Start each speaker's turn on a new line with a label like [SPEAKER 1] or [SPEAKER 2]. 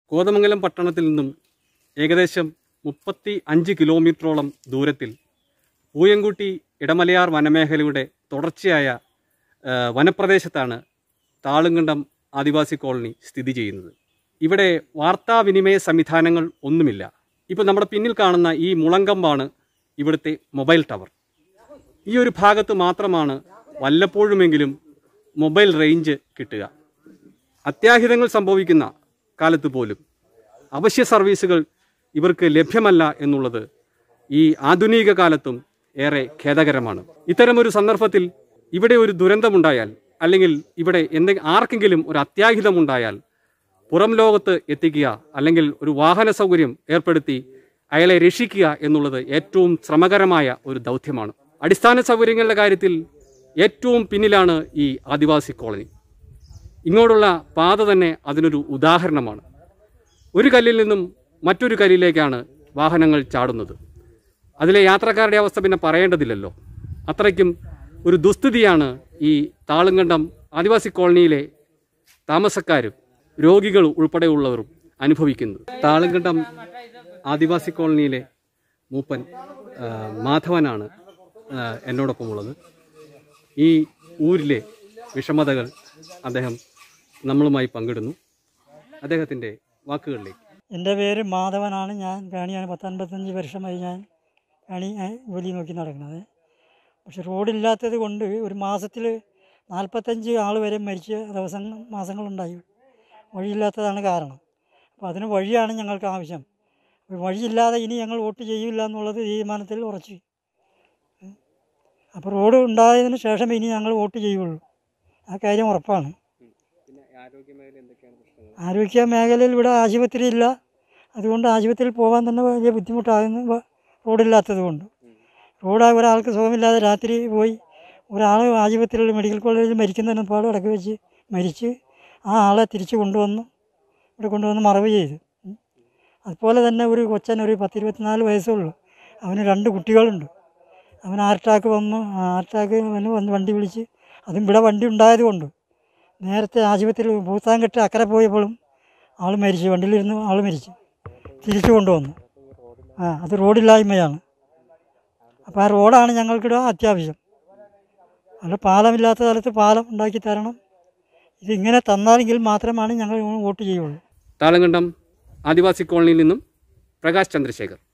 [SPEAKER 1] കോതമംഗലം പട്ടണത്തിൽ നിന്നും ഏകദേശം മുപ്പത്തി അഞ്ച് കിലോമീറ്ററോളം ദൂരത്തിൽ പൂയംകുട്ടി ഇടമലയാർ വനമേഖലയുടെ തുടർച്ചയായ ആ, വനപ്രദേശത്താണ് താളുങ്കണ്ടം ആദിവാസി കോളനി സ്ഥിതി ചെയ്യുന്നത് ഇവിടെ വാർത്താവിനിമയ സംവിധാനങ്ങൾ ഒന്നുമില്ല ഇപ്പോൾ നമ്മുടെ പിന്നിൽ കാണുന്ന ഈ മുളങ്കമ്പാണ് ഇവിടുത്തെ മൊബൈൽ ടവർ ഈ ഒരു ഭാഗത്ത് മാത്രമാണ് വല്ലപ്പോഴുമെങ്കിലും മൊബൈൽ റേഞ്ച് കിട്ടുക അത്യാഹിതങ്ങൾ സംഭവിക്കുന്ന കാലത്ത് പോലും അവശ്യ സർവീസുകൾ ഇവർക്ക് ലഭ്യമല്ല എന്നുള്ളത് ഈ ആധുനിക കാലത്തും ഏറെ ഖേദകരമാണ് ഇത്തരമൊരു സന്ദർഭത്തിൽ ഇവിടെ ഒരു ദുരന്തമുണ്ടായാൽ അല്ലെങ്കിൽ ഇവിടെ എന്തെങ്കിലും ആർക്കെങ്കിലും ഒരു അത്യാഹിതമുണ്ടായാൽ പുറം ലോകത്ത് എത്തിക്കുക അല്ലെങ്കിൽ ഒരു വാഹന സൗകര്യം ഏർപ്പെടുത്തി അയാളെ രക്ഷിക്കുക എന്നുള്ളത് ഏറ്റവും ശ്രമകരമായ ഒരു ദൗത്യമാണ് അടിസ്ഥാന സൗകര്യങ്ങളുടെ കാര്യത്തിൽ ഏറ്റവും പിന്നിലാണ് ഈ ആദിവാസി കോളനി ഇങ്ങോട്ടുള്ള പാത തന്നെ അതിനൊരു ഉദാഹരണമാണ് ഒരു കല്ലിൽ നിന്നും മറ്റൊരു കല്ലിലേക്കാണ് വാഹനങ്ങൾ ചാടുന്നത് അതിലെ യാത്രക്കാരുടെ അവസ്ഥ പിന്നെ പറയേണ്ടതില്ലല്ലോ അത്രയ്ക്കും ഒരു ദുസ്ഥിതിയാണ് ഈ താളുങ്കണ്ടം ആദിവാസി കോളനിയിലെ താമസക്കാരും രോഗികൾ ഉൾപ്പെടെയുള്ളവരും അനുഭവിക്കുന്നത് താളുങ്കണ്ടം ആദിവാസി കോളനിയിലെ മൂപ്പൻ ആ, മാധവനാണ് ആ, എന്നോടൊപ്പമുള്ളത് ഈ ഊരിലെ വിഷമതകൾ അദ്ദേഹം നമ്മളുമായി പങ്കിടുന്നു അദ്ദേഹത്തിൻ്റെ വാക്കുകളിലേക്ക്
[SPEAKER 2] എൻ്റെ പേര് മാധവനാണ് ഞാൻ കാണിയാണ് പത്തൻപത്തഞ്ച് വർഷമായി ഞാൻ കാണി ജോലി നോക്കി നടക്കുന്നത് പക്ഷെ റോഡില്ലാത്തത് കൊണ്ട് ഒരു മാസത്തിൽ നാൽപ്പത്തഞ്ച് ആൾ വരെ മരിച്ച ദിവസം മാസങ്ങളുണ്ടായി വഴിയില്ലാത്തതാണ് കാരണം അപ്പോൾ അതിന് വഴിയാണ് ഞങ്ങൾക്ക് ആവശ്യം അപ്പോൾ വഴിയില്ലാതെ ഇനി ഞങ്ങൾ വോട്ട് ചെയ്യില്ല എന്നുള്ളത് തീരുമാനത്തിൽ ഉറച്ചു ഉം. അപ്പോൾ റോഡ് ഉണ്ടായതിന് ശേഷം ഇനി ഞങ്ങൾ വോട്ട് ചെയ്യുള്ളൂ ആ കാര്യം ഉറപ്പാണ് ആരോഗ്യ മേഖലയിൽ ഇവിടെ ആശുപത്രി ഇല്ല അതുകൊണ്ട് ആശുപത്രിയിൽ പോകാൻ തന്നെ വലിയ ബുദ്ധിമുട്ടാകുന്നു വ- റോഡില്ലാത്തത് കൊണ്ട് റോഡ് ഒരാൾക്ക് സുഖമില്ലാതെ രാത്രി പോയി ഒരാൾ ആശുപത്രിയിൽ മെഡിക്കൽ കോളേജിൽ മരിക്കുന്നതിന് പാട് ഇടയ്ക്ക് വെച്ച് മരിച്ച് ആ ആളെ തിരിച്ച് കൊണ്ടുവന്നു ഇവിടെ കൊണ്ടുവന്ന് മറവ് ചെയ്തു ഉം. അതുപോലെ തന്നെ ഒരു കൊച്ചൻ ഒരു പത്തിരുപത്തിനാല് വയസ്സുള്ളൂ അവന് രണ്ട് കുട്ടികളുണ്ട് അവൻ ഹാർട്ടാക്ക് വന്നു ഹാർട്ടാക്ക് അവന് വന്ന് വണ്ടി വിളിച്ച് അതും ഇവിടെ വണ്ടി ഉണ്ടായത് കൊണ്ട് നേരത്തെ ആശുപത്രിയിൽ ഭൂത്താൻകെട്ട് അക്കരെ പോയപ്പോഴും ആൾ മരിച്ചു വണ്ടിയിലിരുന്ന് ആൾ മരിച്ചു തിരിച്ചു കൊണ്ടുവന്നു ആ അത് റോഡില്ലായ്മയാണ് അപ്പോൾ ആ റോഡാണ് ഞങ്ങൾക്കിവിടെ അത്യാവശ്യം അല്ല പാലമില്ലാത്ത സ്ഥലത്ത് പാലം ഉണ്ടാക്കി തരണം ഇതിങ്ങനെ തന്നാലെങ്കിൽ മാത്രമാണ് ഞങ്ങൾ വോട്ട് ചെയ്യുള്ളൂ
[SPEAKER 1] താളങ്കണ്ടം ആദിവാസി കോളനിയിൽ നിന്നും പ്രകാശ് ചന്ദ്രശേഖർ